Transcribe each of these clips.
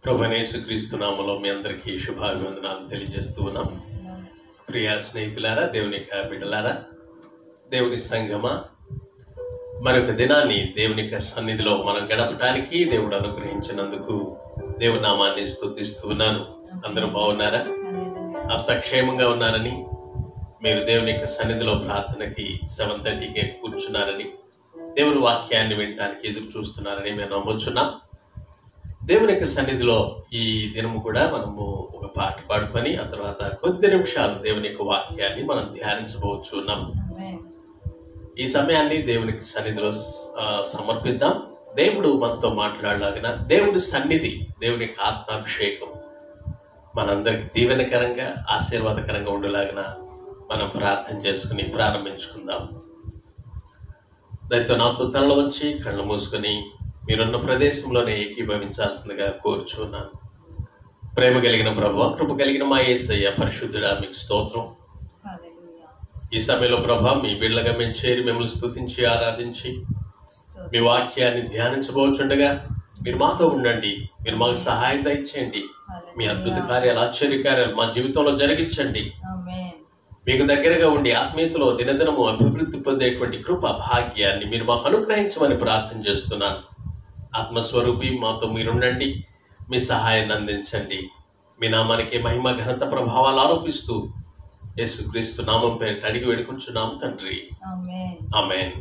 ప్రభనేసు క్రీస్తు నామలో మీ అందరికీ శుభాభివందనాలు తెలియజేస్తూ ఉన్నాం ప్రియ స్నేహితులారా దేవుని యొక్క బిడ్డలారా దేవుని సంగమా మరొక దినాన్ని దేవుని యొక్క సన్నిధిలో మనం గడపటానికి దేవుడు అనుగ్రహించినందుకు దేవుని నామాన్ని స్తుతిస్తూ ఉన్నాను అందరూ బాగున్నారా అంత క్షేమంగా ఉన్నారని మీరు దేవుని యొక్క సన్నిధిలో ప్రార్థనకి సెవెన్ థర్టీకే కూర్చున్నారని దేవుని వాక్యాన్ని వినటానికి ఎదురు చూస్తున్నారని మేము నమ్ముచున్నాం దేవుని యొక్క సన్నిధిలో ఈ దినము కూడా మనము ఒక పాట పాడుకొని ఆ తర్వాత కొద్ది నిమిషాలు దేవుని యొక్క వాక్యాన్ని మనం ధ్యానించబోచ్చు ఉన్నాం ఈ సమయాన్ని దేవునికి సన్నిధిలో ఆ, సమర్పిద్దాం దేవుడు మనతో మాట్లాడలాగిన దేవుడి సన్నిధి దేవుని యొక్క ఆత్మాభిషేకం మనందరికి దీవెనకరంగా ఆశీర్వాదకరంగా ఉండేలాగిన మనం ప్రార్థన చేసుకుని ప్రారంభించుకుందాం దయతో నాతో తలలో వచ్చి కళ్ళు మూసుకొని మీరున్న ప్రదేశంలోనే ఏకీభవించాల్సిందిగా కోరుచున్నాను ప్రేమ కలిగిన ప్రభు కృప కలిగిన మా యేసయ్య పరిశుద్ధుడా మీకు స్తోత్రం ఈ సమయంలో ప్రభా మీ బిళ్ళగా మేము చేరి మిమ్మల్ని స్తుతించి ఆరాధించి మీ వాక్యాన్ని ధ్యానించబోచుండగా మీరు మాతో ఉండండి మీరు మాకు సహాయం దయచేయండి మీ అద్భుత కార్యాలు ఆశ్చర్య కార్యాలు మా జీవితంలో జరిగించండి మీకు దగ్గరగా ఉండి ఆత్మీయతలో దినదినము అభివృద్ధి పొందేటువంటి కృప భాగ్యాన్ని మీరు మాకు అనుగ్రహించమని ప్రార్థన చేస్తున్నాను ఆత్మస్వరూపి మాతో మీరుండండి మీ సహాయాన్ని అందించండి మీ నామానికి మహిమ ఘనత ప్రభావాలు ఆరోపిస్తూ యేసుక్రీస్తు నామం పేరిట అడిగి వేడుకుంటున్నాం తండ్రి amen amen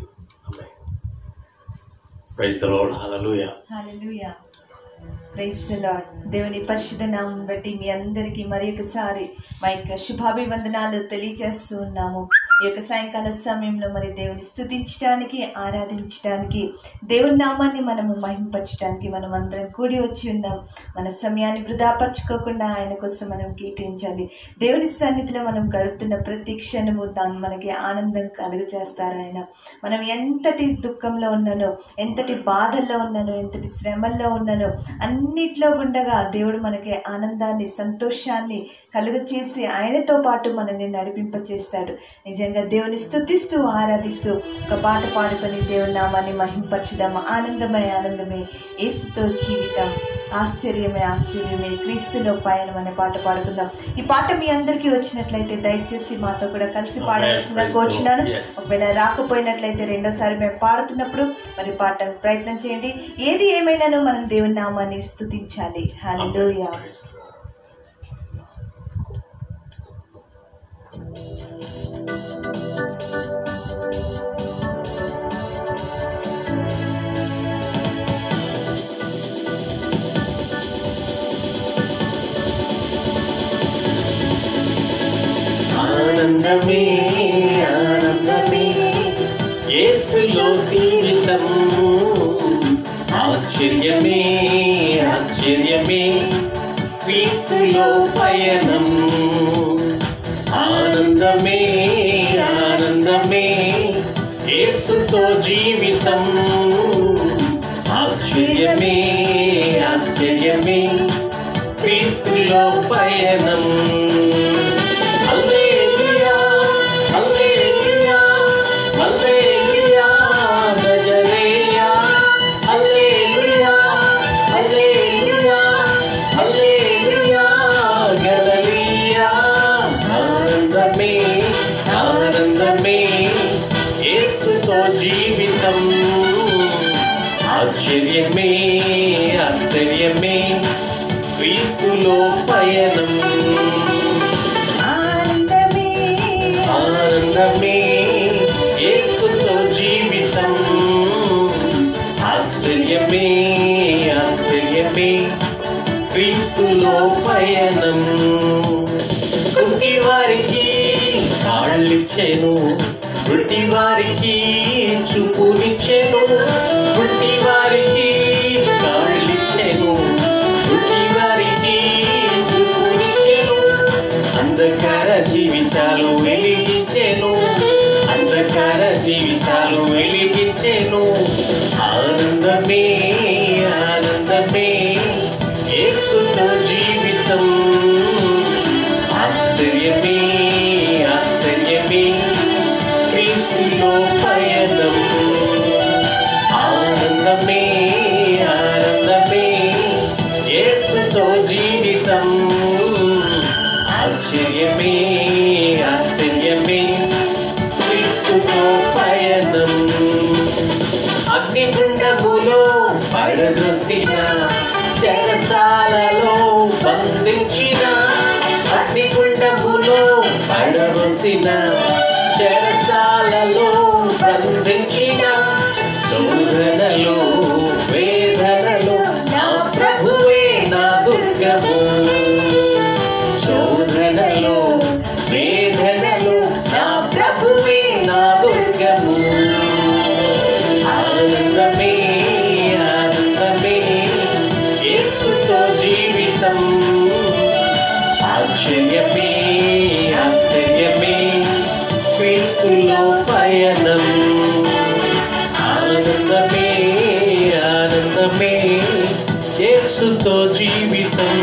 praise the Lord hallelujah hallelujah praise the Lord దేవుని పరిశుద్ధ నామం బట్టి మీ అందరికీ మరి ఒకసారి మా యొక్క శుభాభివందనాలు తెలియజేస్తూ ఉన్నాము ఈ యొక్క సాయంకాల సమయంలో మరి దేవుని స్థుతించడానికి ఆరాధించడానికి దేవుని నామాన్ని మనము మహింపరచడానికి మనం అందరం కూడి వచ్చి ఉన్నాం మన సమయాన్ని వృధాపరచుకోకుండా ఆయన కోసం మనం కీటించాలి దేవుని సన్నిధిలో మనం గడుపుతున్న ప్రతి క్షణము దాన్ని మనకి ఆనందం కలుగజేస్తారు ఆయన మనం ఎంతటి దుఃఖంలో ఉన్నానో ఎంతటి బాధల్లో ఉన్నానో ఎంతటి శ్రమల్లో ఉన్నానో అన్నిట్లో ఉండగా దేవుడు మనకి ఆనందాన్ని సంతోషాన్ని కలుగచేసి ఆయనతో పాటు మనల్ని నడిపింపచేస్తాడు నిజంగా దేవుని స్తుతిస్తూ ఆరాధిస్తూ ఒక పాట పాడుకొని దేవుని నామాన్ని మహింపరచుదాం ఆనందమే ఆనందమే ఏసుతో జీవితం ఆశ్చర్యమే ఆశ్చర్యమే క్రీస్తులో పయనం అనే పాట పాడుకుందాం ఈ పాట మీ అందరికీ వచ్చినట్లయితే దయచేసి మాతో కూడా కలిసి పాడాల్సిందిగా కోరుచున్నాను Yes. ఒకవేళ రాకపోయినట్లయితే రెండోసారి మేము పాడుతున్నప్పుడు మరి పాట ప్రయత్నం చేయండి ఏది ఏమైనానో మనం దేవుని నామాన్ని స్తుతించాలి హల్లెలూయా Praise the Lord. ఆనందమే ఆనందమే యేసులో జీవితం ఆశ్చర్యమే ఆశ్చర్యమే క్రీస్తులో పయనం ఆనందమే ఆనందమే యేసుతో జీవితం ఆశ్చర్యమే ఆశ్చర్యమే క్రీస్తులో పయనం హల్లెలూయా హల్లెలూయా హల్లెలూయా నజరేయా హల్లెలూయా హల్లెలూయా హల్లెలూయా గలలియా ఆనందమే ఆనందమే యేసుతో జీవితం ఆశ్చర్యమే ఆశ్చర్యమే క్రీస్తులో పయనం ఆనందమే ఆనందమే యేసుతో జీవితం ఆశ్చర్యమే ఆశ్చర్యమే క్రీస్తులో పయనం కుంటి వారికి కాళ్ళిచ్చెను వృత్తి వారికి చూపునిచ్చెను వృత్తి వారికి కాళ్ళిచ్చెను వృత్తి వారికి చూపునిచ్చెను అంధకార జీవితాలు వెలిగించెను అంధకార జీవితాలు వెలిగించెను ఆనందమే ఆనందమే యేసుతో జీవితం ఆశ్చర్యమే ఆశ్చర్యమే క్రీస్తులో పయనం ఆనందమే ఆనందమే యేసుతో చేసిన చెరసాలలో బంధించిన శోధనలు వేదనలు నా ప్రభువే నా దుర్గము శోధనలు వేదనలు నా ప్రభువే నా దుర్గము ఆనందమే ఆనందమే యేసుతో జీవితం ఆశ్చర్యమే ఆశ్చర్యమే క్రీస్తులో పయనం ఆనందమే ఆనందమే యేసుతో జీవితం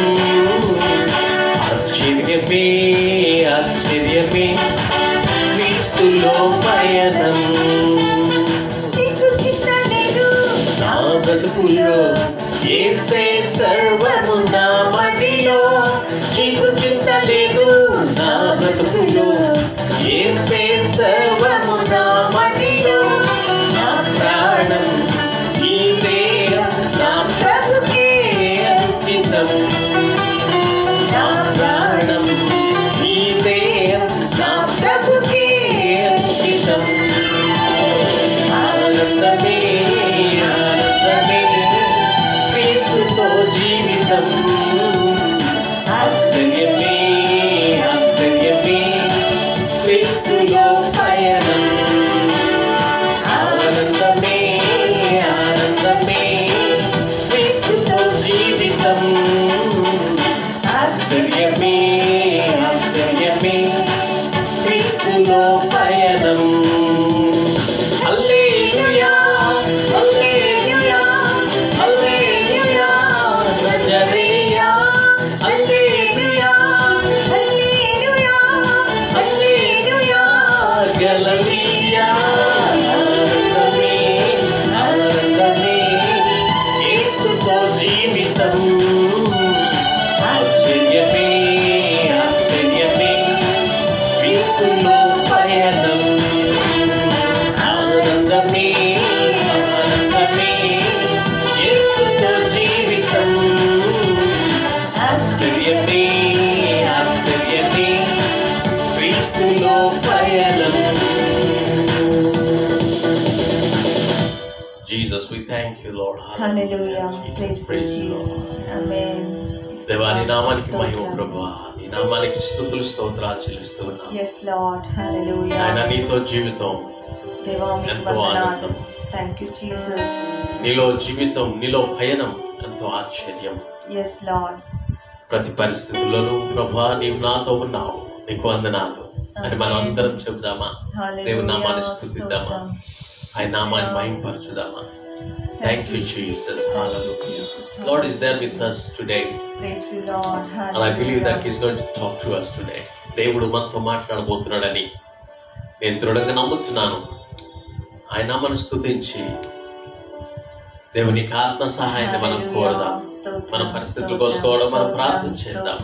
ఆశ్చర్యమే ఆశ్చర్యమే క్రీస్తులో పయనం చిక్కు చిత్తలేదు నా బ్రతుకులో ఏసే సర్వము నా మదిలో చీకు చింత లేదు నా బ్రతుకులో ఏసే సర్వము నా మదిలో నా ప్రాణం ఈ దేహం నా ప్రభుకే అంకితం నా ప్రాణం ఈ దేహం నా ప్రభుకే అంకితం ఆనందమే ఆనందమే క్రీస్తుతో జీవితం ఆశ్చర్యమే ఆశ్చర్యమే క్రీస్తులో పయనం ఆనందమే ఆనందమే క్రీస్తుతో జీవితం ఆశ్చర్యమే ఆశ్చర్యమే క్రీస్తులో పయనం హల్లెలూయా హల్లెలూయా హల్లెలూయా నజరేయా హల్లెలూయా హల్లెలూయా హల్లెలూయా గలలియా ఆనందమే ఆనందమే యేసుతో జీవితం ఆశ్చర్యమే ఆశ్చర్యమే క్రీస్తులో పయనం ఆనందమే ఆనందమే యేసుతో జీవితం ఆశ్చర్యమే ఆశ్చర్యమే క్రీస్తులో పయనం Jesus, we thank you, Lord. Hallelujah Jesus, praise praise the Lord. Jesus amen దేవా నీ నామానికి మహిమ ప్రభా నీ నామానికి స్థుతులు స్తోత్రాలు చెల్లిస్తూ ఉన్నాం yes lord hallelujah ఆయన నీతో జీవితం దేవా మీకు ఎంతో వందనాలు ఆనందం. థ్యాంక్ యూ జీసస్ నీలో జీవితం నీలో పయనం ఎంతో ఆశ్చర్యం yes lord ప్రతి పరిస్థితుల్లోనూ ప్రభా నీవు నాతో ఉన్నావు నీకు వందనాలు అని మనం అందరం చెబుదామా దేవుని నామాన్ని hallelujah స్థుతిద్దామా స్తోత్రం ఆయన నామాన్ని మహింపరచుదామా thank you Jesus Lord is there with us today praise you lord and I believe that hallelujah he's going to talk to us today. దేవుడు మనతో మాట్లాడబోతున్నాడని నేను దృఢంగా నమ్ముతున్నాను ఆయన మన స్తుతించి దేవునికి ఆత్మ సహాయాన్ని మనం కోరదాం మన పరిస్థితులు కోసుకోవడం మనం ప్రార్థన చేద్దాం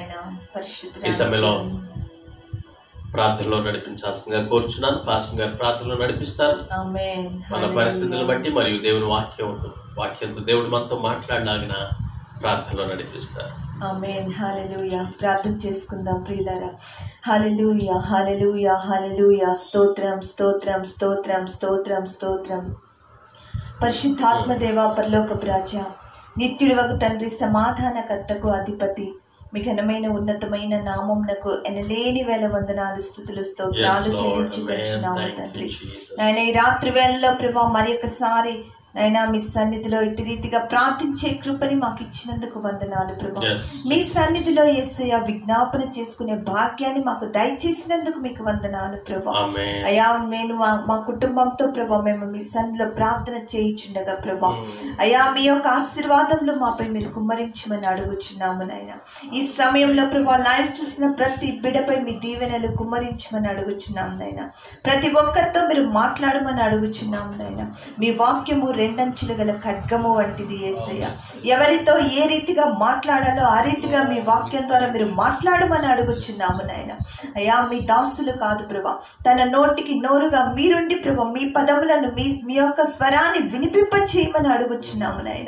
ఈ సమయంలో ప్రార్థనలో నడిపించాల్సిందిగా కోరుచున్నాను పాస్టర్ గారు ప్రార్థనలో నడిపిస్తారు మన పరిస్థితులను బట్టి మరియు దేవుని వాక్యంతో వాక్యంతో దేవుడు మనతో మాట్లాడలాగిన ప్రార్థనలో నడిపిస్తారు ఆమేన్ హల్లెలూయా ప్రార్థన చేసుకుందాం ప్రియులారా హల్లెలూయా హల్లెలూయా హల్లెలూయా స్తోత్రం స్తోత్రం స్తోత్రం స్తోత్రం స్తోత్రం పరిశుద్ధాత్మ దేవా పరలోకపు రాజా నిత్యుడు వగు తండ్రి సమాధానకర్తకు అధిపతి మీ ఘనమైన ఉన్నతమైన నామమునకు ఎనలేని వేల వందనాలు స్థుతులు స్తోత్రాలు Yes, Lord. చెల్లించుకొచ్చున్నాము Amen. Thank you, తండ్రి Jesus. నాయన ఈ రాత్రి వేళలో ప్రభా మరి ఒకసారి నైనా మీ సన్నిధిలో ఇటు రీతిగా ప్రార్థించే కృపని మాకు ఇచ్చినందుకు వందనాలు ప్రభా Yes. మీ సన్నిధిలో ఎస్ఐ విజ్ఞాపన చేసుకునే భాగ్యాన్ని మాకు దయచేసినందుకు మీకు వందనాలు ప్రభా Amen. అయ్యా నేను మా- మా కుటుంబంతో ప్రభా మేము మీ సన్నిధిలో ప్రార్థన చేయించుండగా ప్రభా అయ్యా మీ యొక్క ఆశీర్వాదంలో మాపై మీరు కుమ్మరించమని అడుగుచున్నాము నాయన ఈ సమయంలో ప్రభా లైవ్ చూసిన ప్రతి బిడపై మీ దీవెనలు కుమ్మరించమని అడుగుచున్నాము నాయన ప్రతి ఒక్కరితో మీరు మాట్లాడమని అడుగుచున్నాము నాయన మీ వాక్యము రెండంచులు గల ఖడ్గము వంటిది ఏసయ్య ఎవరితో ఏ రీతిగా మాట్లాడాలో ఆ రీతిగా మీ వాక్యం ద్వారా మీరు మాట్లాడమని అడుగుచున్నాము నాయన అయ్యా మీ దాసులు కాదు ప్రభా తన నోటికి నోరుగా మీరుండి ప్రభా మీ పదములను మీ మీ యొక్క స్వరాన్ని వినిపింప చేయమని అడుగుచున్నాము నాయన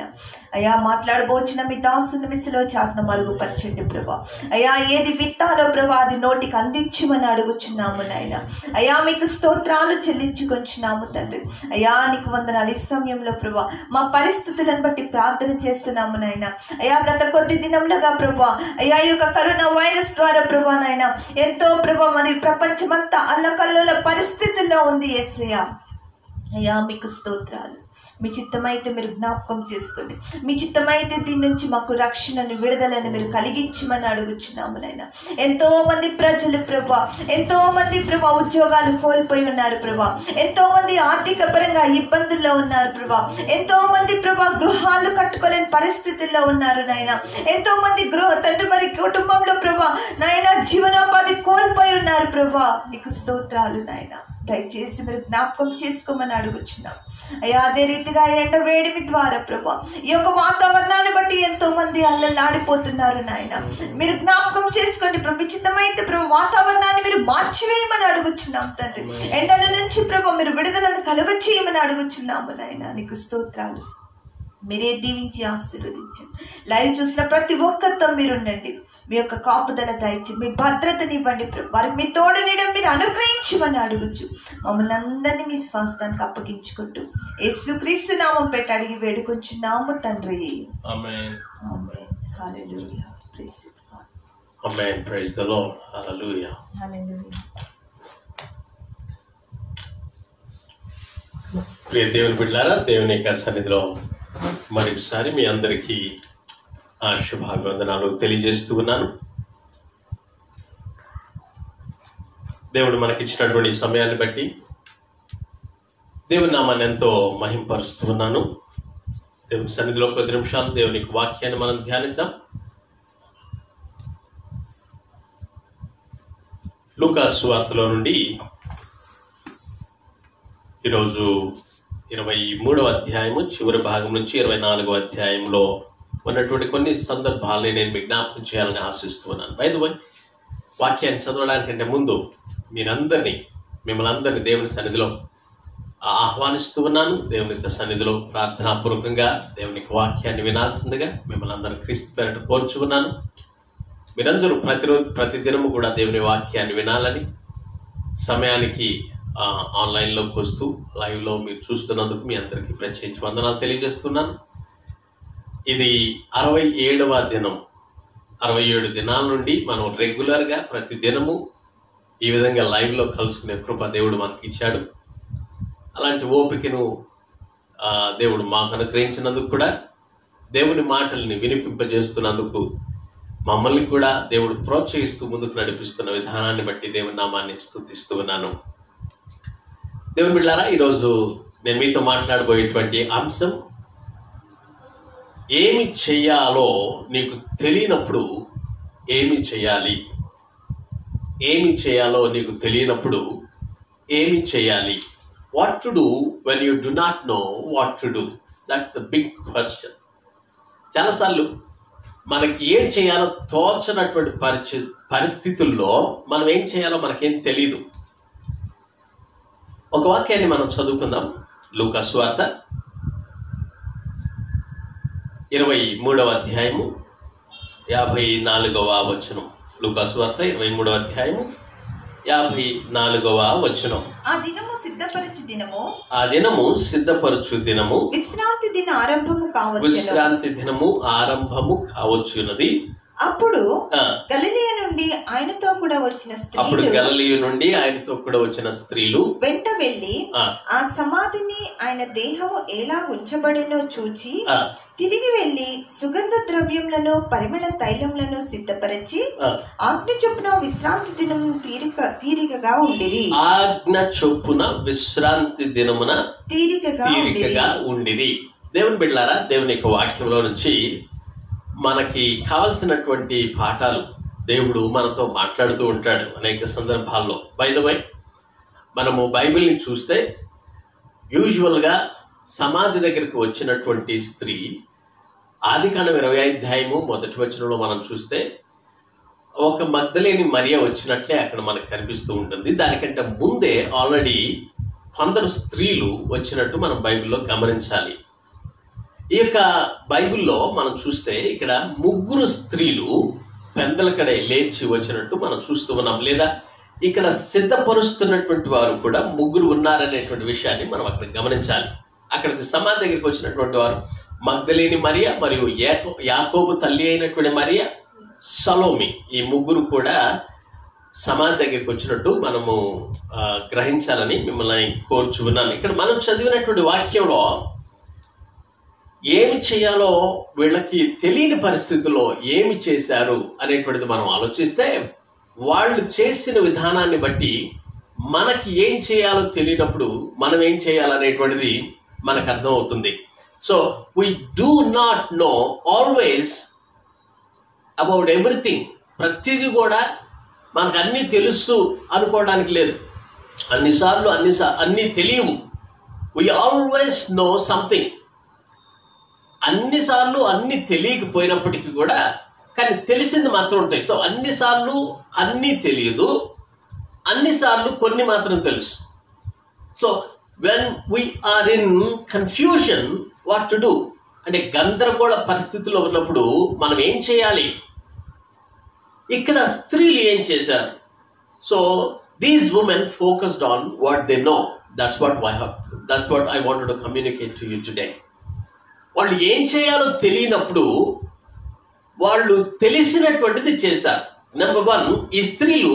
అయ్యా మాట్లాడబోచిన మీ దాసుని మిసిలో చాటున మరుగుపరచండి ప్రభా అయ్యా ఏది విత్తాలో ప్రభా అది నోటికి అందించమని అడుగుచున్నాము నాయన అయ్యా మీకు స్తోత్రాలు చెల్లించుకొంచున్నాము తండ్రి అయ్యా నీకు వందనాలు ఈ సమయంలో ప్రభా మా పరిస్థితులను బట్టి ప్రార్థన చేస్తున్నాము నాయన అయ్యా గత కొద్ది దినములుగా ప్రభా అయ్యా ఈ యొక్క కరోనా వైరస్ ద్వారా ప్రభా నాయన ఎంతో ప్రభా మరి ప్రపంచమంతా అల్లకల్లోల పరిస్థితుల్లో ఉంది ఎస్ఐయా అయ్యా మీకు స్తోత్రాలు మీ చిత్తమైతే మీరు జ్ఞాపకం చేసుకోండి మీ చిత్తమైతే దీని నుంచి మాకు రక్షణను విడుదలను మీరు కలిగించమని అడుగుచున్నాము నాయన ఎంతో మంది ప్రజలు ప్రభా ఎంతో మంది ప్రభా ఉద్యోగాలు కోల్పోయి ఉన్నారు ప్రభా ఎంతో మంది ఆర్థిక పరంగా ఇబ్బందుల్లో ఉన్నారు ప్రభా ఎంతో మంది ప్రభా గృహాలు కట్టుకోలేని పరిస్థితుల్లో ఉన్నారు నాయన ఎంతో మంది గృహ తండ్రి మరి కుటుంబంలో ప్రభా నాయన జీవనోపాధి కోల్పోయి ఉన్నారు ప్రభా నీకు స్తోత్రాలు నాయన దయచేసి మీరు జ్ఞాపకం చేసుకోమని అడుగుచున్నాం అయ్యా అదే రీతిగా ఈ ఎండ వేడిమి ద్వారా ప్రభా ఈ యొక్క వాతావరణాన్ని బట్టి ఎంతో మంది అల్లలాడిపోతున్నారు నాయన మీరు జ్ఞాపకం చేసుకోండి ప్రభు చిత్తమైతే ప్రభు వాతావరణాన్ని మీరు మార్చివేయమని అడుగుచున్నాం తండ్రి ఎండల నుంచి ప్రభు మీరు విడుదలను కలుగ చేయమని అడుగుచున్నాము నాయన నీకు స్తోత్రాలు మీరే దీవించి ఆశీర్వదించండి లైవ్ చూసిన ప్రతి ఒక్కరితో మీరు ఉండండి మీ యొక్క కాపుదల దయచి మీ భద్రతనివ్వండి ప్రభు వారికి మీ తోడు నీడం మీరు అనుగ్రహించమని అడుగుచు మమ్మల్ని అందరినీ మీ స్వాస్థానికి అప్పగించుకుంటూ యేసుక్రీస్తు నామం పెట్టి అడిగి వేడుకొంచున్నాము తండ్రి Amen. Amen. Hallelujah. Praise you, God. Amen. Praise the Lord. Hallelujah. హల్లెలూయా. ప్రియ దేవుని బిడ్డారా దేవుని యొక్క సన్నిధిలో మరొకసారి మీ అందరికీ ఆ శుభాభివందనాలు తెలియజేస్తూ ఉన్నాను దేవుడు మనకిచ్చినటువంటి ఈ సమయాన్ని బట్టి దేవుని నామాన్ని ఎంతో మహింపరుస్తూ ఉన్నాను దేవుని సన్నిధిలో కొద్ది నిమిషాలు దేవుని యొక్క వాక్యాన్ని మనం ధ్యానిద్దాం లూకాసు వార్తలో నుండి ఈరోజు ఇరవై మూడవ అధ్యాయము చివరి భాగం నుంచి ఇరవై నాలుగవ అధ్యాయంలో ఉన్నటువంటి కొన్ని సందర్భాలని నేను విజ్ఞాపకం చేయాలని ఆశిస్తున్నాను బై వై వాక్యాన్ని చదవడానికంటే ముందు మీరందరినీ మిమ్మల్ని అందరినీ దేవుని సన్నిధిలో ఆహ్వానిస్తూ ఉన్నాను దేవుని యొక్క సన్నిధిలో ప్రార్థనాపూర్వకంగా దేవుని యొక్క వాక్యాన్ని వినాల్సిందిగా మిమ్మల్ని అందరూ క్రీస్తు పేరట కోరుచు ఉన్నాను మీరందరూ ప్రతిరోజు ప్రతిదినము కూడా దేవుని వాక్యాన్ని వినాలని సమయానికి ఆ, ఆన్లైన్లోకి వస్తూ లైవ్లో మీరు చూస్తున్నందుకు మీ అందరికీ ప్రత్యేకించి వందనాలు తెలియజేస్తున్నాను ఇది అరవై ఏడవ దినం అరవై ఏడు దినాల నుండి మనం రెగ్యులర్గా ప్రతి దినము ఈ విధంగా లైవ్లో కలుసుకునే కృప దేవుడు మనకి ఇచ్చాడు అలాంటి ఓపికను ఆ, దేవుడు మాకు అనుగ్రహించినందుకు కూడా దేవుని మాటల్ని వినిపింపజేస్తున్నందుకు మమ్మల్ని కూడా దేవుడు ప్రోత్సహిస్తూ ముందుకు నడిపిస్తున్న విధానాన్ని బట్టి దేవుని నామాన్ని స్తుతిస్తూ ఉన్నాను దేవుని బిళ్ళారా ఈరోజు నేను మీతో మాట్లాడబోయేటువంటి అంశం ఏమి చెయ్యాలో నీకు తెలియనప్పుడు ఏమి చేయాలి ఏమి చేయాలో నీకు తెలియనప్పుడు ఏమి చేయాలి what to do when you do not know what to do that's the big question చాలాసార్లు మనకి ఏం చేయాలో తోచనటువంటి పరిచి పరిస్థితుల్లో మనం ఏం చేయాలో మనకేం తెలియదు ఒక వాక్యాన్ని మనం చదువుకుందాం లూకాస్ వార్త ఇరవై మూడవ అధ్యాయము యాభై నాలుగవ వచనం లూకాస్ వార్త ఇరవై మూడవ అధ్యాయము యాభై నాలుగవ వచనం ఆ దినము సిద్ధపరచు దినము ఆ దినము సిద్ధపరచు దినము విశ్రాంతి దిన ఆరంభము కావచ్చు విశ్రాంతి దినము ఆరంభము కావచ్చున్నది అప్పుడు ఆ, గలిలియ నుండి ఆయనతో కూడా వచ్చిన అప్పుడు స్త్రీలు గలలియు నుండి ఆయనతో కూడా వచ్చిన స్త్రీలు వెంట వెళ్ళి ఆ, ఆ సమాధిని ఆయన దేహము ఎలా ఉంచబడినో చూచి ఆ, తిరిగి వెళ్ళి సుగంధ ద్రవ్యములను పరిమళ తైలములను సిద్ధపరిచి ఆ. ఆజ్ఞ చొప్పున విశ్రాంతి దినం తీరిక తీరికగా ఉండిరి ఆజ్ఞ చొప్పున విశ్రాంతి దినమున తీరికగా ఉండిరి తీరికగా ఉండిరి దేవుని బిడ్డారా దేవుని యొక్క వాక్యంలో నుంచి మనకి కావలసినటువంటి పాఠాలు దేవుడు మనతో మాట్లాడుతూ ఉంటాడు అనేక సందర్భాల్లో బై ద వై మనము బైబిల్ని చూస్తే యూజువల్గా సమాధి దగ్గరికి వచ్చినటువంటి స్త్రీ ఆదికాండం ఇరవై అధ్యాయము మొదటి వచనంలో మనం చూస్తే ఒక మగ్ధలేని మరియ వచ్చినట్లే అక్కడ మనకు కనిపిస్తూ ఉంటుంది దానికంటే ముందే ఆల్రెడీ కొందరు స్త్రీలు వచ్చినట్టు మనం బైబిల్లో గమనించాలి ఈ యొక్క బైబిల్లో మనం చూస్తే ఇక్కడ ముగ్గురు స్త్రీలు పెందలకడే లేచి వచ్చినట్టు మనం చూస్తూ ఉన్నాం లేదా ఇక్కడ సిద్ధపరుస్తున్నటువంటి వారు కూడా ముగ్గురు ఉన్నారనేటువంటి విషయాన్ని మనం అక్కడ గమనించాలి అక్కడికి సమాధి దగ్గరికి వచ్చినటువంటి వారు మగ్ధలేని మరియ మరియు యాకో యాకోబు తల్లి అయినటువంటి మరియ సలోమి ఈ ముగ్గురు కూడా సమాధి దగ్గరికి వచ్చినట్టు మనము ఆ, గ్రహించాలని మిమ్మల్ని కోరుచు ఉన్నాను ఇక్కడ మనం చదివినటువంటి వాక్యంలో ఏమి చేయాలో వీళ్ళకి తెలియని పరిస్థితుల్లో ఏమి చేశారు అనేటువంటిది మనం ఆలోచిస్తే వాళ్ళు చేసిన విధానాన్ని బట్టి మనకి ఏం చేయాలో తెలియనప్పుడు మనం ఏం చేయాలనేటువంటిది మనకు అర్థమవుతుంది so we do not know always about everything ప్రతిదీ కూడా మనకు అన్నీ తెలుసు అనుకోవడానికి లేదు అన్నిసార్లు అన్ని అన్నీ తెలియవు వీ ఆల్వేస్ నో సంథింగ్ అన్నిసార్లు అన్ని తెలియకపోయినప్పటికీ కూడా కానీ తెలిసింది మాత్రం ఉంటాయి సో అన్నిసార్లు అన్నీ తెలియదు అన్నిసార్లు కొన్ని మాత్రం తెలుసు so when we are in confusion what to do అంటే గందరగోళ పరిస్థితిలో ఉన్నప్పుడు మనం ఏం చేయాలి ఇక్కడ స్త్రీలు ఏం చేశారు so these women focused on what they know that's what I that's what I want to communicate to you today వాళ్ళు ఏం చేయాలో తెలియనప్పుడు వాళ్ళు తెలిసినటువంటిది చేశారు నెంబర్ వన్ ఈ స్త్రీలు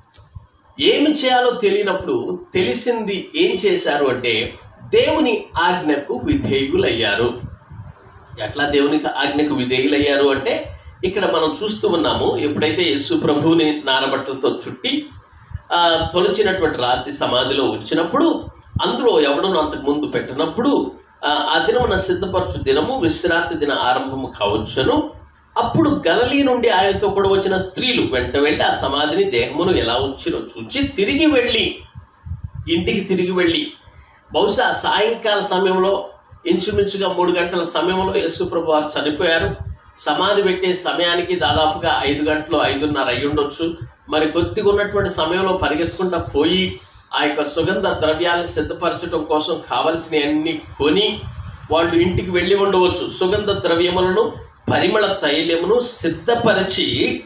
ఏమి చేయాలో తెలియనప్పుడు తెలిసింది ఏం చేశారు అంటే దేవుని ఆజ్ఞకు విధేయులయ్యారు ఎట్లా దేవునికి ఆజ్ఞకు విధేయులయ్యారు అంటే ఇక్కడ మనం చూస్తూ ఉన్నాము ఎప్పుడైతే యేసు ప్రభువుని నారబట్టలతో చుట్టి ఆ, తొలచినటువంటి రాతి సమాధిలో ఉంచినప్పుడు అందులో ఎవడను అంతకు ముందు పెట్టినప్పుడు ఆ, ఆ దినమున సిద్ధపరచు దినము విశ్రాంతి దిన ఆరంభము కావచ్చును అప్పుడు గలలీ నుండి ఆయనతో కూడా వచ్చిన స్త్రీలు వెంట వెళ్ళి ఆ సమాధిని దేహమును ఎలా ఉంచినో చూచి తిరిగి వెళ్ళి ఇంటికి తిరిగి వెళ్ళి బహుశా సాయంకాల సమయంలో ఇంచుమించుగా మూడు గంటల సమయంలో యేసుప్రభు వారు చనిపోయారు సమాధి పెట్టే సమయానికి దాదాపుగా ఐదు గంటలు ఐదున్నర అయి ఉండొచ్చు మరి కొద్దిగా ఉన్నటువంటి సమయంలో పరిగెత్తుకుంటా పోయి ఆ యొక్క సుగంధ ద్రవ్యాలను సిద్ధపరచడం కోసం కావలసినవన్నీ కొని వాళ్ళు ఇంటికి వెళ్ళి ఉండవచ్చు సుగంధ ద్రవ్యములను పరిమళ తైలమును సిద్ధపరిచి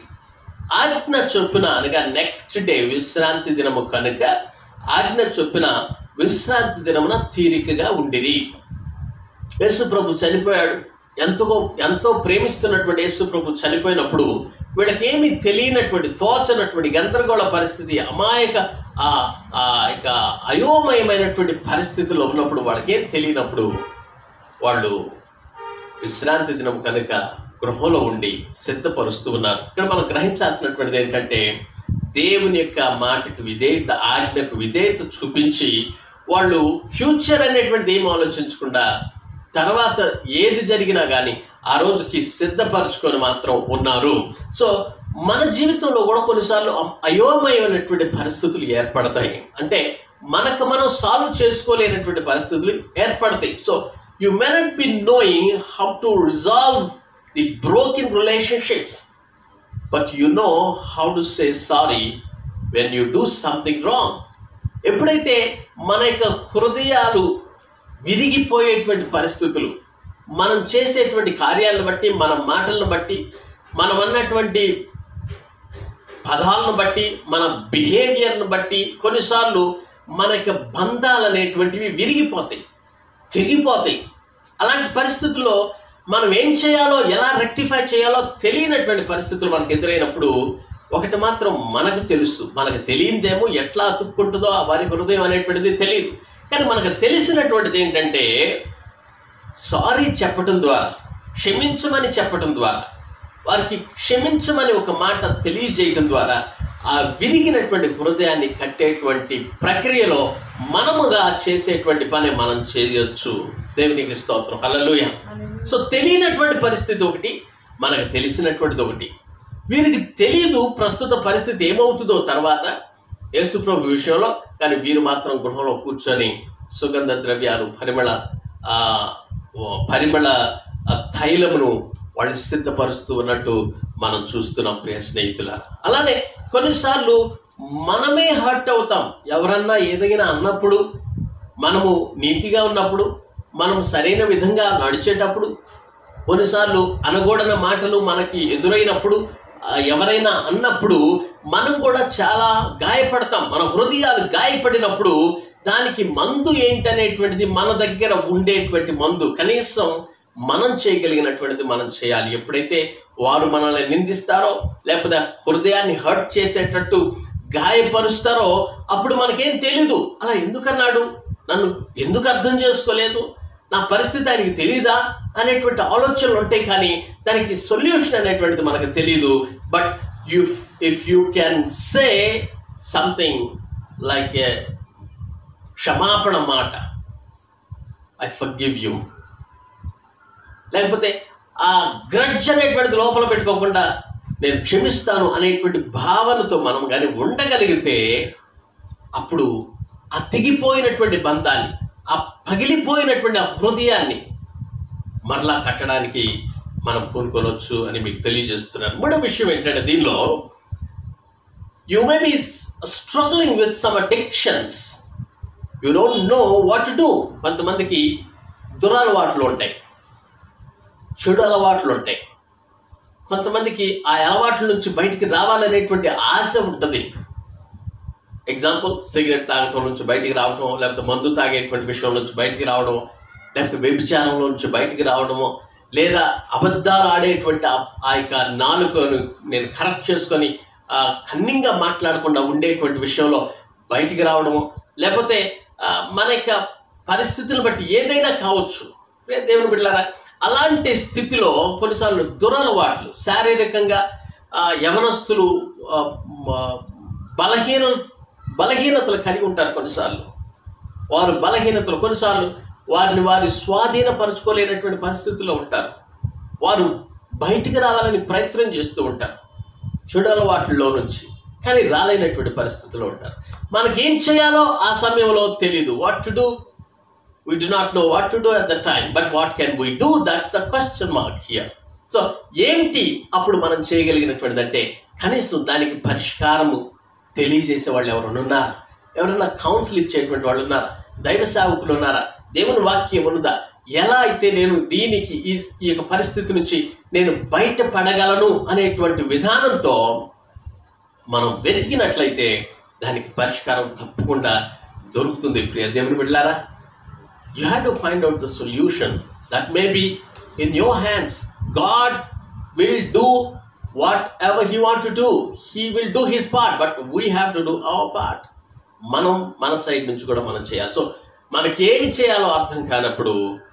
ఆజ్ఞ చొప్పున అనగా నెక్స్ట్ డే విశ్రాంతి దినము కనుక ఆజ్ఞ చొప్పున విశ్రాంతి దినమున తీరికగా ఉండిరి యేసు ప్రభు చనిపోయాడు ఎంతో ఎంతో ప్రేమిస్తున్నటువంటి యేసు ప్రభు చనిపోయినప్పుడు వీళ్ళకి ఏమీ తెలియనటువంటి తోచనటువంటి గందరగోళ పరిస్థితి అమాయక ఆ ఆ యొక్క అయోమయమైనటువంటి పరిస్థితిలో ఉన్నప్పుడు వాళ్ళకి ఏం తెలియనప్పుడు వాళ్ళు విశ్రాంతి దినం కనుక గృహంలో ఉండి సిద్ధపరుస్తూ ఉన్నారు ఇక్కడ మనం గ్రహించాల్సినటువంటిది ఏంటంటే దేవుని యొక్క మాటకు విధేయత ఆజ్ఞకు విధేయత చూపించి వాళ్ళు ఫ్యూచర్ అనేటువంటిది ఏం ఆలోచించకుండా తర్వాత ఏది జరిగినా కానీ ఆ రోజుకి సిద్ధపరచుకొని మాత్రం ఉన్నారు సో మన జీవితంలో కూడా కొన్నిసార్లు అ- అయోమయమైనటువంటి పరిస్థితులు ఏర్పడతాయి అంటే మనకు మనం సాల్వ్ చేసుకోలేనటువంటి పరిస్థితులు ఏర్పడతాయి so you may not be knowing how to resolve the broken relationships but you know how to say sorry when you do something wrong ఎప్పుడైతే మన యొక్క హృదయాలు విరిగిపోయేటువంటి పరిస్థితులు మనం చేసేటువంటి కార్యాలను బట్టి మన మాటలను బట్టి మనం అన్నటువంటి పదాలను బట్టి మన బిహేవియర్ను బట్టి కొన్నిసార్లు మన యొక్క బంధాలు అనేటువంటివి విరిగిపోతాయి తెగిపోతాయి అలాంటి పరిస్థితుల్లో మనం ఏం చేయాలో ఎలా రెక్టిఫై చేయాలో తెలియనటువంటి పరిస్థితులు మనకు ఎదురైనప్పుడు ఒకటి మాత్రం మనకు తెలుసు మనకు తెలియనిదేమో ఎట్లా అతుక్కుంటుందో ఆ వారి హృదయం అనేటువంటిది తెలియదు కానీ మనకు తెలిసినటువంటిది ఏంటంటే సారీ చెప్పటం ద్వారా క్షమించమని చెప్పటం ద్వారా వారికి క్షమించమని ఒక మాట తెలియజేయటం ద్వారా ఆ విరిగినటువంటి హృదయాన్ని కట్టేటువంటి ప్రక్రియలో మనముగా చేసేటువంటి పని మనం చేయొచ్చు దేవునికి స్తోత్రం హల్లెలూయా సో తెలియనటువంటి పరిస్థితి ఒకటి మనకు తెలిసినటువంటిది ఒకటి వీరికి తెలియదు ప్రస్తుత పరిస్థితి ఏమవుతుందో తర్వాత యేసుప్రభు విషయంలో కానీ వీరు మాత్రం గృహంలో కూర్చొని సుగంధ ద్రవ్యాలు పరిమళ ఆ, ఓ పరిమళ ఆ, తైలమును వాళ్ళు సిద్ధపరుస్తూ ఉన్నట్టు మనం చూస్తున్నాం ప్రియ స్నేహితుల అలానే కొన్నిసార్లు మనమే హర్ట్ అవుతాం ఎవరన్నా ఏదైనా అన్నప్పుడు మనము నీతిగా ఉన్నప్పుడు మనం సరైన విధంగా నడిచేటప్పుడు కొన్నిసార్లు అనగూడన మాటలు మనకి ఎదురైనప్పుడు ఆ, ఎవరైనా అన్నప్పుడు మనం కూడా చాలా గాయపడతాం మన హృదయాలు గాయపడినప్పుడు దానికి మందు ఏంటనేటువంటిది మన దగ్గర ఉండేటువంటి మందు కనీసం మనం చేయగలిగినటువంటిది మనం చేయాలి ఎప్పుడైతే వారు మనల్ని నిందిస్తారో లేకపోతే హృదయాన్ని హర్ట్ చేసేటట్టు గాయపరుస్తారో అప్పుడు మనకేం తెలీదు అలా ఎందుకన్నాడు నన్ను ఎందుకు అర్థం చేసుకోలేదు నా పరిస్థితి ఆయనకి తెలీదా అనేటువంటి ఆలోచనలు ఉంటాయి కానీ దానికి సొల్యూషన్ అనేటువంటిది మనకు తెలియదు but you if you can say something like a క్షమాపణ మాట ఐ ఫర్ గివ్ యూ లేకపోతే ఆ గ్రడ్జ్ అనేటువంటిది లోపల పెట్టుకోకుండా నేను క్షమిస్తాను అనేటువంటి భావనతో మనం కానీ ఉండగలిగితే అప్పుడు ఆ తెగిపోయినటువంటి బంధాన్ని ఆ పగిలిపోయినటువంటి ఆ హృదయాన్ని మరలా కట్టడానికి మనం పూనుకొనొచ్చు అని మీకు తెలియజేస్తున్నాను మూడో విషయం ఏంటంటే దీనిలో you may be struggling with some addictions you don't know what to do కొంతమందికి దురలవాట్లు ఉంటాయి చెడు అలవాట్లు ఉంటాయి కొంతమందికి ఆ అలవాట్ల నుంచి బయటికి రావాలనేటువంటి ఆశ ఉంటుంది ఎగ్జాంపుల్ సిగరెట్ తాగటం నుంచి బయటికి రావడం లేకపోతే మందు తాగేటువంటి విషయం నుంచి బయటికి రావడం లేకపోతే వ్యభిచారంలో నుంచి బయటికి రావడము లేదా అబద్ధాలు ఆడేటువంటి ఆ- ఆ యొక్క నాలుకను నేను కరెక్ట్ చేసుకొని ఆ, కన్నింగా మాట్లాడకుండా ఉండేటువంటి విషయంలో బయటికి రావడము లేకపోతే ఆ, మన యొక్క పరిస్థితులను బట్టి ఏదైనా కావచ్చు ప్రియ దేవుని బిడ్డలారా అలాంటి స్థితిలో కొన్నిసార్లు దురలవాట్లు శారీరకంగా ఆ, యవనస్తులు ఆ, మ- బలహీన బలహీనతలు కలిగి ఉంటారు కొన్నిసార్లు వారు బలహీనతలు కొన్నిసార్లు వారిని వారి స్వాధీనపరచుకోలేనటువంటి పరిస్థితుల్లో ఉంటారు వారు బయటికి రావాలని ప్రయత్నం చేస్తూ ఉంటారు చెడు అలవాట్లలో నుంచి కానీ రాలేనటువంటి పరిస్థితుల్లో ఉంటారు మనకి ఏం చేయాలో ఆ సమయంలో తెలీదు what to do we do not know what to do at the time but what can we do that's the question mark here so ఏంటి అప్పుడు మనం చేయగలిగినటువంటిది అంటే కనీసం దానికి పరిష్కారము తెలియజేసే వాళ్ళు ఎవరైనా ఉన్నారా ఎవరైనా కౌన్సిల్ ఇచ్చేటువంటి వాళ్ళు ఉన్నారా దైవ సేవకులు ఉన్నారా దేవుని వాక్యం ఉన్నదా ఎలా అయితే నేను దీనికి ఈ ఈ యొక్క పరిస్థితి నుంచి నేను బయటపడగలను అనేటువంటి విధానంతో మనం వెతికినట్లయితే దానికి పరిష్కారం తప్పకుండా దొరుకుతుంది ప్రియ దేవుని బిడ్డలారా you have to find out the solution that may be in your hands god will do whatever he want to do he will do his part but we have to do our part మనం మన side నుంచి కూడా మనం చేయాలి so మనకి ఏం చేయాలో అర్థం కానప్పుడు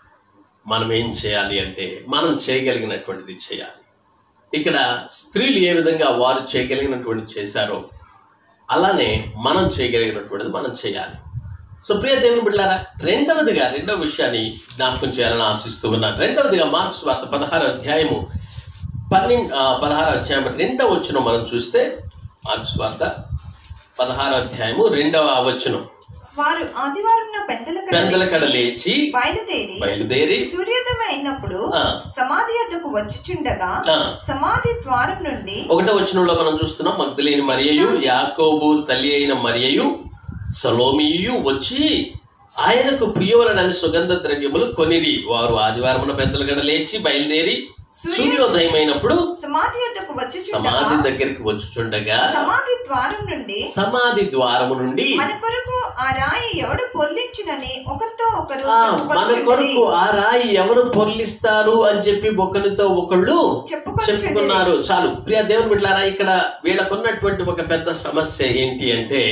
మనం ఏం చేయాలి అంటే మనం చేయగలిగినటువంటిది చేయాలి ఇక్కడ స్త్రీలు ఏ విధంగా వారు చేయగలిగినటువంటి చేశారో అలానే మనం చేయగలిగినటువంటిది మనం చేయాలి సో ప్రియ దేవుని బిడ్డారా రెండవదిగా రెండవ విషయాన్ని జ్ఞాపకం చేయాలని ఆశిస్తూ ఉన్నాను రెండవదిగా మార్క్స్ వార్త పదహారు అధ్యాయము పన్నెండు పదహారు అధ్యాయం రెండవ వచనం మనం చూస్తే మార్క్స్ వార్త పదహారు అధ్యాయము రెండవ వచనం వారు ఆదివారం పెందల పెందల కడ లేచి బయలుదేరి బయలుదేరి సూర్యోదయం అయినప్పుడు ఆ, సమాధి యొద్దకు వచ్చుచుండగా ఆ, సమాధి ద్వారం నుండి ఒకటో వచనంలో మనం చూస్తున్నాం మగ్ధులేని మరియయు యాకోబు తల్లి అయిన మరియయు సలోమియు వచ్చి ఆయనకు ప్రియులనని సుగంధ ద్రవ్యములు కొనిరి వారు ఆదివారమున పెద్దల గడ లేచి బయలుదేరి సూర్యోదయం అయినప్పుడు సమాధి యొద్దకు వచ్చుచుండగా సమాధి దగ్గరికి వచ్చుచుండగా సమాధి ద్వారం నుండి సమాధి ద్వారము నుండి మన కొరకు ఆ రాయి ఎవడు పొల్లించునని ఒకరితో ఒకరు ఆ, మన చెప్పుకొనుచుండిరి. కొరకు ఆ రాయి ఎవరు పొర్లిస్తారు అని చెప్పి ఒకరితో ఒకళ్ళు చెప్పుకొనుచుండిరి. చెప్పుకున్నారు చాలు ప్రియ దేవుని బిడ్డలారా ఇక్కడ వీళ్ళకున్నటువంటి ఒక పెద్ద సమస్య ఏంటి అంటే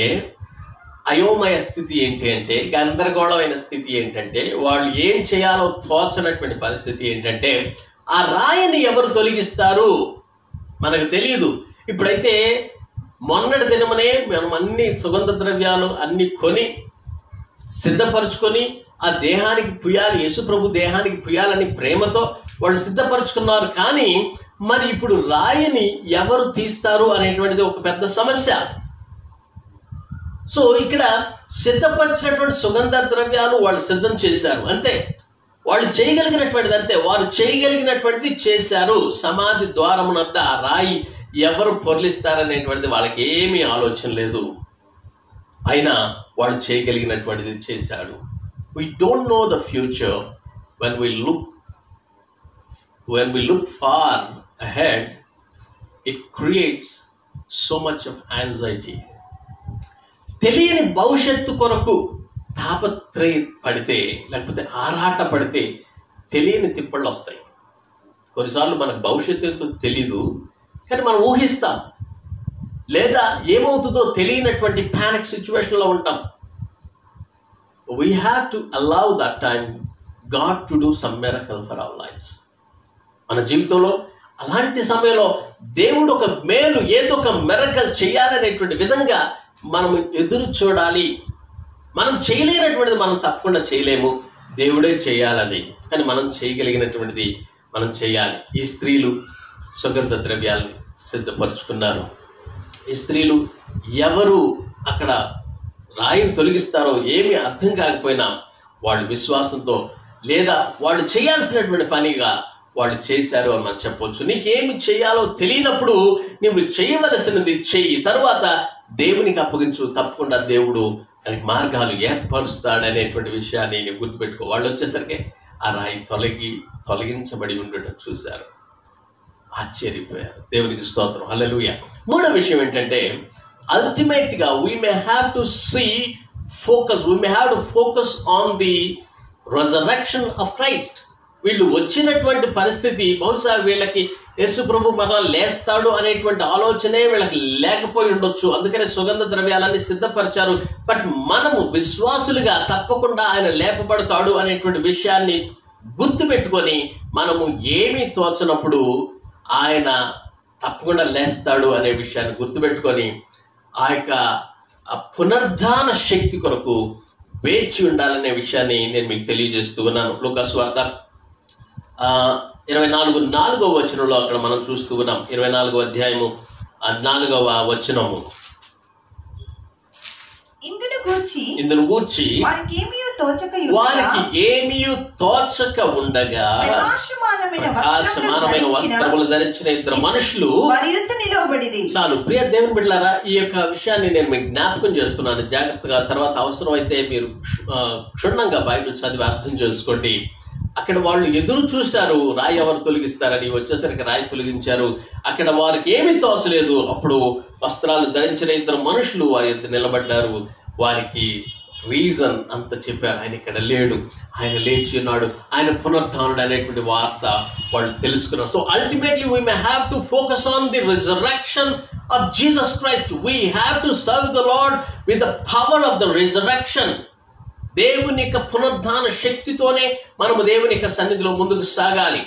అయోమయ స్థితి ఏంటి అంటే గందరగోళమైన స్థితి ఏంటంటే వాళ్ళు ఏం చేయాలో తోచనటువంటి పరిస్థితి ఏంటంటే ఆ రాయిని ఎవరు తొలగిస్తారు మనకు తెలియదు ఇప్పుడైతే మొన్నటి దినమనే మనం అన్ని సుగంధ ద్రవ్యాలు అన్ని కొని సిద్ధపరచుకొని ఆ దేహానికి పుయ్యాలి యేసుప్రభు దేహానికి పుయ్యాలని ప్రేమతో వాళ్ళు సిద్ధపరచుకున్నారు కానీ మరి ఇప్పుడు రాయిని ఎవరు తీస్తారు అనేటువంటిది ఒక పెద్ద సమస్య సో ఇక్కడ సిద్ధపరిచినటువంటి సుగంధ ద్రవ్యాలు వాళ్ళు సిద్ధం చేశారు అంతే వాళ్ళు చేయగలిగినటువంటిది అంతే వారు చేయగలిగినటువంటిది చేశారు సమాధి ద్వారమునంత ఆ రాయి ఎవరు పొర్లిస్తారనేటువంటిది వాళ్ళకి ఏమీ ఆలోచన లేదు అయినా వాళ్ళు చేయగలిగినటువంటిది చేశాడు we don't know the future when we look when we look far ahead it creates so much of anxiety తెలియని భవిష్యత్తు కొరకు తాపత్రయ పడితే లేకపోతే ఆరాట పడితే తెలియని తిప్పళ్ళు వస్తాయి కొన్నిసార్లు మనకు భవిష్యత్తు ఏంటో తెలీదు కానీ మనం ఊహిస్తాం లేదా ఏమవుతుందో తెలియనటువంటి ప్యానిక్ సిచ్యువేషన్లో ఉంటాం we have to allow that time God to do some miracle for our lives మన జీవితంలో అలాంటి సమయంలో దేవుడు ఒక మేలు ఏదో ఒక మెరకల్ చేయాలనేటువంటి విధంగా మనం ఎదురు చూడాలి మనం చేయలేనటువంటిది మనం తప్పకుండా చేయలేము దేవుడే చేయాలని కానీ మనం చేయగలిగినటువంటిది మనం చేయాలి ఈ స్త్రీలు సుగంధ ద్రవ్యాల్ని సిద్ధపరుచుకున్నారు ఈ స్త్రీలు ఎవరు అక్కడ రాయిని తొలగిస్తారో ఏమీ అర్థం కాకపోయినా వాళ్ళు విశ్వాసంతో లేదా వాళ్ళు చేయాల్సినటువంటి పనిగా వాళ్ళు చేశారు అని మనం చెప్పొచ్చు నీకేమి చేయాలో తెలియనప్పుడు నువ్వు చేయవలసినది చెయ్యి తర్వాత దేవునికి అప్పగించు తప్పకుండా దేవుడు దానికి మార్గాలు ఏర్పరుస్తాడనేటువంటి విషయాన్ని నేను గుర్తుపెట్టుకో వాళ్ళు వచ్చేసరికి ఆ రాయి తొలగి తొలగించబడి ఉండటం చూశారు ఆశ్చర్యపోయారు దేవునికి స్తోత్రం హల్లెలూయా మూడో విషయం ఏంటంటే అల్టిమేట్ గా we may have to see focus we may have to focus on the resurrection of Christ వీళ్ళు వచ్చినటువంటి పరిస్థితి బహుశా వీళ్ళకి యేసు ప్రభు మరలా లేస్తాడు అనేటువంటి ఆలోచనే వీళ్ళకి లేకపోయి ఉండొచ్చు అందుకనే సుగంధ ద్రవ్యాలన్నీ సిద్ధపరిచారు బట్ మనము విశ్వాసులుగా తప్పకుండా ఆయన లేపబడతాడు అనేటువంటి విషయాన్ని గుర్తుపెట్టుకొని మనము ఏమీ తోచనప్పుడు ఆయన తప్పకుండా లేస్తాడు అనే విషయాన్ని గుర్తుపెట్టుకొని ఆ యొక్క ఆ పునర్ధాన శక్తి కొరకు వేచి ఉండాలనే విషయాన్ని నేను మీకు తెలియజేస్తూ ఉన్నాను లూకాసు వార్త ఆ, ఇరవై నాలుగు నాలుగవ వచనంలో అక్కడ మనం చూస్తూ ఉన్నాం ఇరవై నాలుగవ అధ్యాయము ఆ నాలుగవ వచనము ఇందును గూర్చి ఇందును గూర్చి వారికి ఏమీ తోచక వారికి ఏమీ తోచక ఉండగా ప్రకాశమానమైన ప్రకాశమానమైన వస్త్రములు ధరించిన ఇద్దరు మనుషులు వారి యుద్ధ నిలవబడిది చాలు ప్రియ దేవుని బిడ్డలారా ఈ యొక్క విషయాన్ని నేను మీకు జ్ఞాపకం చేస్తున్నాను జాగ్రత్తగా తర్వాత అవసరమైతే మీరు క్షు- ఆ, క్షుణ్ణంగా బైబిల్ చదివి అర్థం చేసుకోండి అక్కడ వాళ్ళు ఎదురు చూశారు రాయి ఎవరు తొలగిస్తారని వచ్చేసరికి రాయి తొలగించారు అక్కడ వారికి ఏమీ తోచలేదు అప్పుడు వస్త్రాలు ధరించిన ఇద్దరు మనుషులు వారి ఎదురు నిలబడ్డారు వారికి రీజన్ అంత చెప్పారు ఆయన ఇక్కడ లేడు ఆయన లేచి ఉన్నాడు ఆయన పునరుద్ధానుడు అనేటువంటి వార్త వాళ్ళు తెలుసుకున్నారు so ultimately we may have to focus on the resurrection of Jesus Christ we have to serve the Lord with the power of the resurrection దేవుని యొక్క పునరుద్ధాన శక్తితోనే మనము దేవుని యొక్క సన్నిధిలో ముందుకు సాగాలి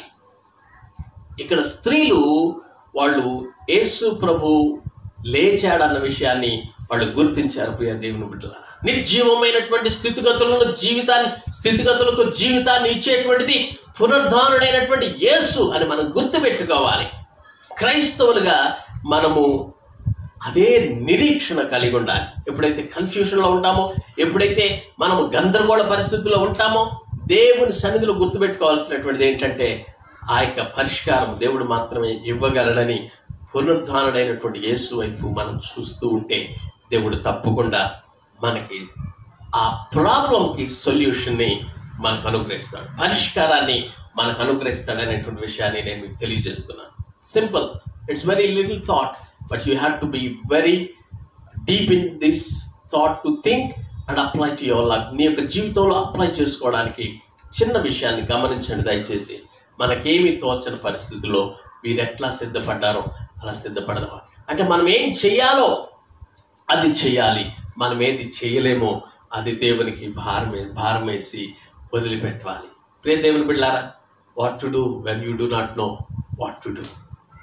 ఇక్కడ స్త్రీలు వాళ్ళు యేసు ప్రభు లేచాడన్న విషయాన్ని వాళ్ళు గుర్తించారు ప్రియ దేవుని బిడ్డల నిర్జీవమైనటువంటి స్థితిగతులను జీవితాన్ని స్థితిగతులతో జీవితాన్ని ఇచ్చేటువంటిది పునరుద్ధానుడైనటువంటి యేసు అని మనం గుర్తుపెట్టుకోవాలి క్రైస్తవులుగా మనము అదే నిరీక్షణ కలిగి ఉండాలి ఎప్పుడైతే కన్ఫ్యూషన్లో ఉంటామో ఎప్పుడైతే మనము గందరగోళ పరిస్థితుల్లో ఉంటామో దేవుని సన్నిధిలో గుర్తుపెట్టుకోవాల్సినటువంటిది ఏంటంటే ఆ యొక్క పరిష్కారం దేవుడు మాత్రమే ఇవ్వగలడని పునరుద్ధానుడైనటువంటి యేసు వైపు మనం చూస్తూ ఉంటే దేవుడు తప్పకుండా మనకి ఆ ప్రాబ్లంకి సొల్యూషన్ని మనకు అనుగ్రహిస్తాడు పరిష్కారాన్ని మనకు అనుగ్రహిస్తాడు అనేటువంటి విషయాన్ని నేను మీకు తెలియజేస్తున్నాను simple it's very little thought but you have to be very deep in this thought to think and apply to your life నీ యొక్క జీవితంలో అప్లై చేసుకోవడానికి చిన్న విషయాన్ని గమనించండి దయచేసి మనకేమి తోచని పరిస్థితుల్లో వీరు ఎట్లా సిద్ధపడ్డారో అలా సిద్ధపడదాం అంటే మనం ఏం చేయాలో అది చేయాలి మనం ఏది చేయలేమో అది దేవునికి భారం భారం వేసి వదిలిపెట్టాలి ప్రియ దేవుని బిడ్డారా what to do when you do not know what to do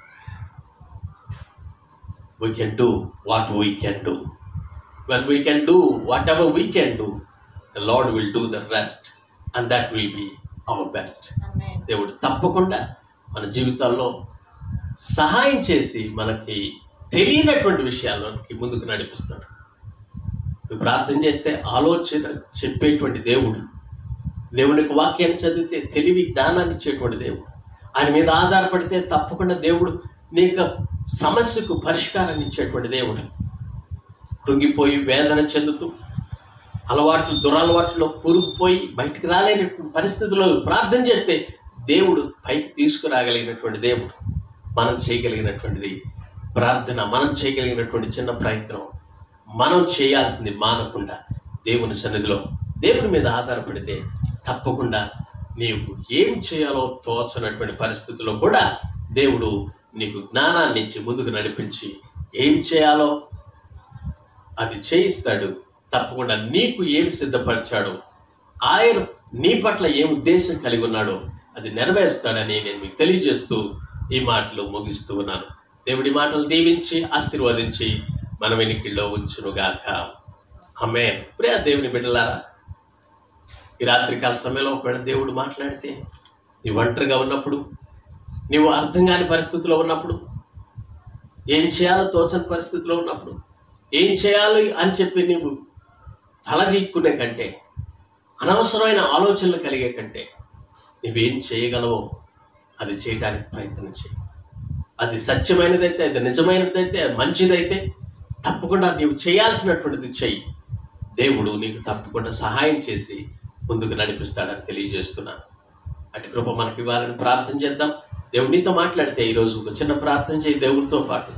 we can do what we can do. When we can do whatever we can do, the Lord will do the rest, and that will be our best. దేవుడు తప్పకుండా మన జీవితాల్లో సహాయం చేసి మనకి తెలియనటువంటి విషయాల్లోకి ముందుకు నడిపిస్తాడు నువ్వు ప్రార్థన చేస్తే ఆలోచన చెప్పేటువంటి దేవుడు దేవుని యొక్క వాక్యాన్ని చదివితే తెలివి జ్ఞానాన్ని ఇచ్చేటువంటి దేవుడు ఆయన మీద ఆధారపడితే తప్పకుండా దేవుడు నీ యొక్క సమస్యకు పరిష్కారాన్ని ఇచ్చేటువంటి దేవుడు కృంగిపోయి వేదన చెందుతూ అలవాట్లు దురలవాట్లో కూరుకుపోయి బయటికి రాలేనటువంటి పరిస్థితుల్లో ప్రార్థన చేస్తే దేవుడు పైకి తీసుకురాగలిగినటువంటి దేవుడు మనం చేయగలిగినటువంటిది ప్రార్థన మనం చేయగలిగినటువంటి చిన్న ప్రయత్నం మనం చేయాల్సింది మానకుండా దేవుని సన్నిధిలో దేవుని మీద ఆధారపడితే తప్పకుండా నీవు ఏం చేయాలో తోచనటువంటి పరిస్థితుల్లో కూడా దేవుడు నీకు జ్ఞానాన్ని ఇచ్చి ముందుకు నడిపించి ఏం చేయాలో అది చేయిస్తాడు తప్పకుండా నీకు ఏమి సిద్ధపరిచాడో ఆయన నీ పట్ల ఏం ఉద్దేశం కలిగి ఉన్నాడో అది నెరవేరుస్తాడని నేను మీకు తెలియజేస్తూ ఈ మాటలు ముగిస్తూ ఉన్నాను దేవుడి మాటలు దీవించి ఆశీర్వదించి మన వెనికిల్లో ఉంచునుగాక అమ్మే ప్రియ దేవుని బిడ్డలారా ఈ రాత్రికాల సమయంలో ఒకవేళ దేవుడు మాట్లాడితే నీ ఒంటరిగా ఉన్నప్పుడు నీవు అర్థం కాని పరిస్థితిలో ఉన్నప్పుడు ఏం చేయాలో తోచని పరిస్థితిలో ఉన్నప్పుడు ఏం చేయాలి అని చెప్పి నీవు తలగీక్కునే కంటే అనవసరమైన ఆలోచనలు కలిగే కంటే నువ్వేం చేయగలవో అది చేయడానికి ప్రయత్నం చేయి అది సత్యమైనదైతే అది నిజమైనదైతే అది మంచిదైతే తప్పకుండా నీవు చేయాల్సినటువంటిది చెయ్యి దేవుడు నీకు తప్పకుండా సహాయం చేసి ముందుకు నడిపిస్తాడని తెలియజేస్తున్నాను అటు కృప మనకి ఇవ్వాలని ప్రార్థన చేద్దాం దేవుడు నీతో మాట్లాడితే ఈరోజు ఒక చిన్న ప్రార్థన చేయి దేవుడితో పాటు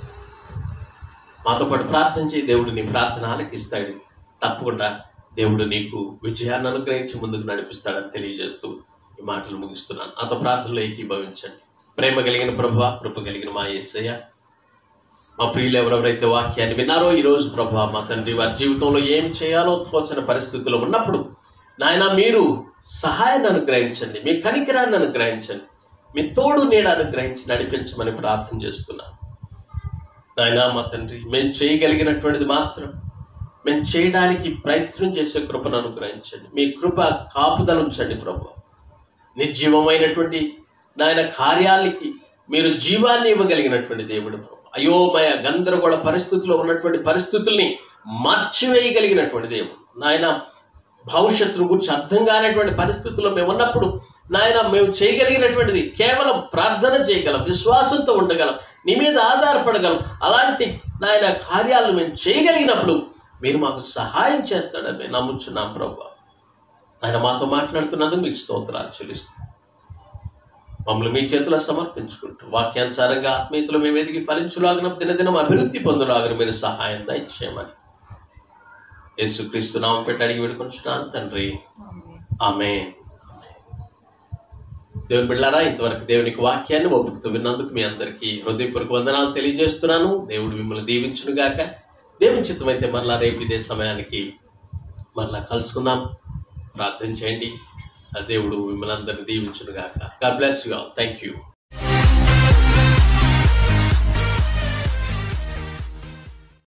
మాతో పాటు ప్రార్థన చేయి దేవుడు నీ ప్రార్థన ఆలకిస్తాడు తప్పకుండా దేవుడు నీకు విజయాన్ని అనుగ్రహించి ముందుకు నడిపిస్తాడని తెలియజేస్తూ ఈ మాటలు ముగిస్తున్నాను నాతో ప్రార్థనలో ఏకీభవించండి ప్రేమ కలిగిన ప్రభు కృప కలిగిన మా యేసయ్య మా ప్రియులు ఎవరెవరైతే వాక్యాన్ని విన్నారో ఈరోజు ప్రభు మా తండ్రి వారి జీవితంలో ఏం చేయాలో తోచని పరిస్థితుల్లో ఉన్నప్పుడు నాయన మీరు సహాయాన్ని అనుగ్రహించండి మీ కనికరాన్ని అనుగ్రహించండి మీ తోడు నీడ అనుగ్రహించి నడిపించమని ప్రార్థన చేస్తున్నాను నాయన మా తండ్రి మేము చేయగలిగినటువంటిది మాత్రం మేము చేయడానికి ప్రయత్నం చేసే కృపను అనుగ్రహించండి మీ కృప కాపుదల ఉంచండి ప్రభు నిర్జీవమైనటువంటి నాయన కార్యాలకి మీరు జీవాన్ని ఇవ్వగలిగినటువంటి దేవుడు ప్రభు అయోమయ గందరగోళ పరిస్థితుల్లో ఉన్నటువంటి పరిస్థితుల్ని మార్చివేయగలిగినటువంటి దేవుడు నాయన భవిష్యత్తు గురించి అర్థం కానటువంటి పరిస్థితుల్లో మేము ఉన్నప్పుడు నాయన మేము చేయగలిగినటువంటిది కేవలం ప్రార్థన చేయగలం విశ్వాసంతో ఉండగలం నీ మీద ఆధారపడగలం అలాంటి నాయన కార్యాలను మేము చేయగలిగినప్పుడు మీరు మాకు సహాయం చేస్తాడని మేము నమ్ముచున్నాం ప్రభు ఆయన మాతో మాట్లాడుతున్నందుకు మీకు స్తోత్రాలు చెల్లిస్తాం మమ్మల్ని మీ చేతిలో సమర్పించుకుంటూ వాక్యానుసారంగా ఆత్మీయతలు మేము ఎదిగి ఫలించులాగిన దినదినం అభివృద్ధి పొందులాగిన మీరు సహాయం దయచేయమని యేసుక్రీస్తు నామం పెట్టి అడిగి వేడుకొంచున్నాను తండ్రి ఆమె దేవుని బిళ్ళారా ఇంతవరకు దేవునికి వాక్యాన్ని ఓపికతో విన్నందుకు మీ అందరికీ హృదయపూర్వక వందనాలు తెలియజేస్తున్నాను దేవుడు మిమ్మల్ని దీవించును గాక దేవుని చిత్తమైతే మరలా రేపు ఇదే సమయానికి మరలా కలుసుకుందాం ప్రార్థన చేయండి ఆ దేవుడు మిమ్మల్ని అందరినీ దీవించును గాక God bless you all thank you